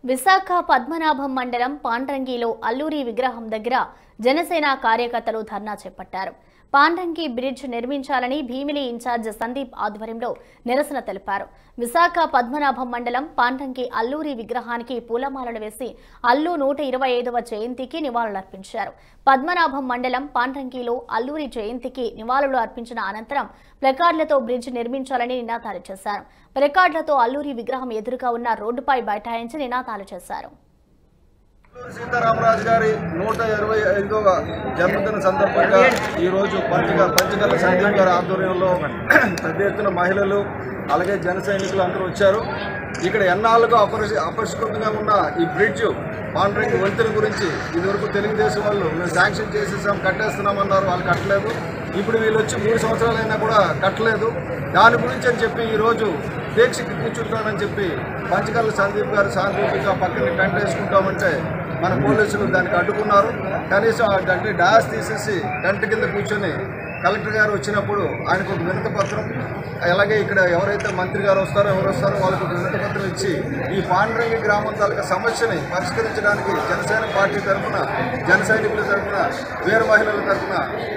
విశాఖ పద్మనాభం మండలం పాండ్రంగిలో అల్లూరి విగ్రహం దగ్గర జనసేన కార్యకర్తలు ధర్నా చేపట్టారు పాండ్రంగి బ్రిడ్జ్ నిర్మించాలని భీమిలి ఇన్ఛార్జ్ సందీప్ ఆధ్వర్యంలో నిరసన తెలిపారు విశాఖ పద్మనాభం మండలం పాండ్రంగి అల్లూరి విగ్రహానికి పూలమాలలు వేసి అల్లు నూట ఇరవై ఐదవ జయంతికి నివాళులర్పించారు పద్మనాభం మండలం పాండ్రంగిలో అల్లూరి జయంతికి నివాళులు అర్పించిన అనంతరం ప్లకార్డులతో బ్రిడ్జ్ నిర్మించాలని నినాదాలు చేశారు ప్లకార్డులతో అల్లూరి విగ్రహం ఎదురుగా ఉన్న రోడ్డుపై బైఠాయించి నినాదాలు చేశారు అల్లూరి సీతారామరాజు గారి నూట ఇరవై ఐదవ జన్మదిన సందర్భంగా ఈరోజు పంచగ పంచగల సందీప్ గారి ఆధ్వర్యంలో పెద్ద ఎత్తున మహిళలు అలాగే జన సైనికులు అందరూ వచ్చారు ఇక్కడ ఎన్నాళ్ళుగా అపరిష అపరిష్కృతంగా ఉన్న ఈ బ్రిడ్జ్ పాండ్రింగ్ వంతెన గురించి ఇదివరకు తెలుగుదేశం వాళ్ళు మేము శాంక్షన్ చేసేసాం కట్టేస్తున్నామన్నారు వాళ్ళు కట్టలేదు ఇప్పుడు వీళ్ళు వచ్చి మూడు సంవత్సరాలైనా కూడా కట్టలేదు దాని గురించి అని చెప్పి ఈరోజు దీక్షకి కూర్చుంటానని చెప్పి పంచకల్ల సందీప్ గారు శాంతియుతంగా పక్కన టెంట్ వేసుకుంటామంటే మన పోలీసులు దానికి అడ్డుకున్నారు కనీసం ఆ అంటే డాస్ తీసేసి టెంట్ కింద కూర్చొని కలెక్టర్ గారు వచ్చినప్పుడు ఆయనకు ఒక వినతి పత్రం అలాగే ఇక్కడ ఎవరైతే మంత్రి గారు వస్తారో ఎవరు వస్తారో వాళ్ళకు ఒక వినతి పత్రం ఇచ్చి ఈ పాండ్రంగి గ్రామం తాలూకా సమస్యని పరిష్కరించడానికి జనసేన పార్టీ తరఫున జన సైనికుల తరఫున వీర మహిళల తరఫున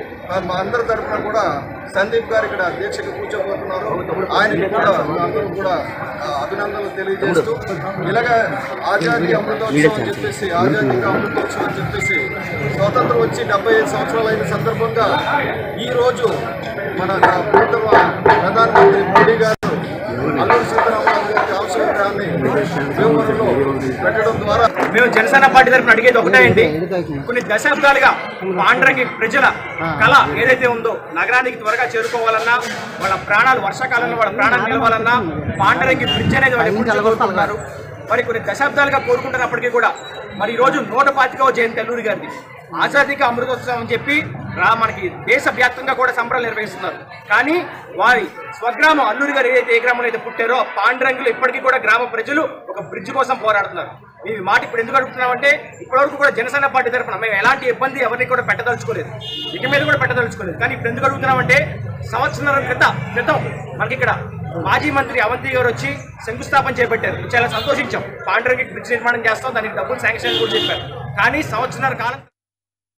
మా అందరి తరఫున కూడా సందీప్ గారు ఇక్కడ దీక్షకు కూర్చోబోతున్నారు ఆయనకి కూడా అందరూ కూడా ఆ, అభినందనలు తెలియజేస్తూ ఇలాగ ఆజాదీ అమృతోత్సవం అని చెప్పేసి ఆజాదీ కా అమృతోత్సవం అని చెప్పేసి స్వాతంత్రం వచ్చి డెబ్బై ఐదు సంవత్సరాలు అయిన సందర్భంగా ఈ రోజు మన ప్రీతమ ప్రధానమంత్రి మోడీ గారు అల్లూరి సీతారామరాజు గారి ఆంశ విగ్రహాన్ని భీమవరంలో పెట్టడం ద్వారా మేము జనసేన పార్టీ తరఫున అడిగేది ఒకటే అండి కొన్ని దశాబ్దాలుగా పాండ్రంగి ప్రజల కళ ఏదైతే ఉందో నగరానికి త్వరగా చేరుకోవాలన్నా వాళ్ళ ప్రాణాలు వర్షాకాలంలో వాళ్ళ ప్రాణాలు నిలవాలన్నా పాండ్రంగి బ్రిడ్జ్ అనేది వాళ్ళు ఎప్పుడు కోరుకుంటున్నారు మరి కొన్ని దశాబ్దాలుగా కోరుకుంటున్నప్పటికీ కూడా మరి ఈ రోజు నూట పాతికవ జయంతి అల్లూరి గారిది ఆజాదీక అమృతోత్సవం అని చెప్పి రా మనకి దేశవ్యాప్తంగా కూడా సంబరాలు నిర్వహిస్తున్నారు కానీ వారి స్వగ్రామం అల్లూరి గారు ఏదైతే ఏ గ్రామంలో అయితే పుట్టారో ఆ పాండ్రంగులు ఇప్పటికీ కూడా గ్రామ ప్రజలు ఒక బ్రిడ్జ్ కోసం పోరాడుతున్నారు ఈ మాట ఇప్పుడు ఎందుకు అడుగుతున్నామంటే ఇప్పటివరకు కూడా జనసేన పార్టీ తరఫున మేము ఎలాంటి ఇబ్బంది ఎవరిని కూడా పెట్టదలుచుకోలేదు ఇక మీద కూడా పెట్టదలుచుకోలేదు కానీ ఇప్పుడు ఎందుకు అడుగుతున్నామంటే సంవత్సరం క్రితం క్రితం మనకి ఇక్కడ మాజీ మంత్రి అవంతి గారు వచ్చి శంకుస్థాపన చేపట్టారు చాలా సంతోషించాం పాండ్రంగి బ్రిడ్జ్ నిర్మాణం చేస్తాం దానికి డబ్బులు శాంక్షన్ కూడా చెప్పారు కానీ సంవత్సరాల కాలం